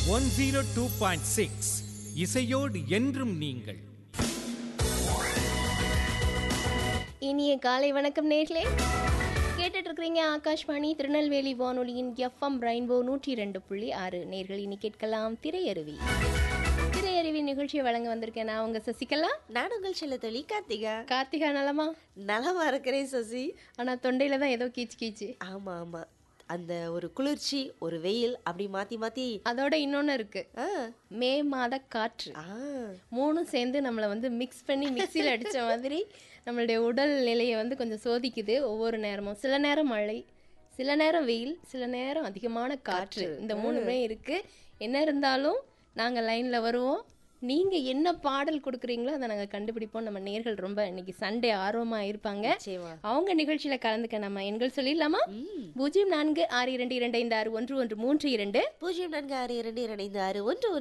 one zero two point six இசையோடு என்றும் நீங்கள் இனிய காலை வணக்கம் நேர்களே கேட்டுட்டு இருக்கிறீங்க ஆகாஷ்வாணி திருநெல்வேலி வானொலியின் எஃப்எம் ரெயின்போ நூற்றி ரெண்டு புள்ளி ஆறு நேர்கள் இனி கேட்கலாம் திரையருவி திரையருவி நிகழ்ச்சியை வழங்க வந்திருக்கேன் நான் உங்க சசிகலா நான் உங்கள் செல்ல தொழி கார்த்திகா கார்த்திகா நலமா நலமா இருக்கிறேன் சசி ஆனா தொண்டையில தான் ஏதோ கீச்சு கீச்சு ஆமா ஆமா அந்த ஒரு குளிர்ச்சி ஒரு வெயில் அப்படி மாத்தி மாத்தி அதோட இன்னொன்னு இருக்கு ஆ, மே மாத காற்று ஆ, மூணும் சேர்ந்து நம்மளை வந்து மிக்ஸ் பண்ணி மிக்சியில் அடித்த மாதிரி நம்மளுடைய உடல் நிலையை வந்து கொஞ்சம் சோதிக்குது ஒவ்வொரு நேரமும் சில நேரம் மழை சில நேரம் வெயில் சில நேரம் அதிகமான காற்று இந்த மூணுமே இருக்கு என்ன இருந்தாலும் நாங்கள் லைனில் வருவோம் நீங்கள் என்ன பாடல் கொடுக்குறீங்களோ அதை நாங்கள் கண்டுபிடிப்போம் நம்ம நேர்கள் ரொம்ப இன்னைக்கு சண்டே ஆர்வமாக இருப்பாங்க நிச்சயமா அவங்க நிகழ்ச்சியில் கலந்துக்க நம்ம எண்கள் சொல்லிடலாமா பூஜ்ஜியம் நான்கு ஆறு இரண்டு இரண்டு ஐந்து ஆறு ஒன்று ஒன்று மூன்று இரண்டு பூஜ்ஜியம் நான்கு ஆறு இரண்டு இரண்டு ஐந்து ஆறு ஒன்று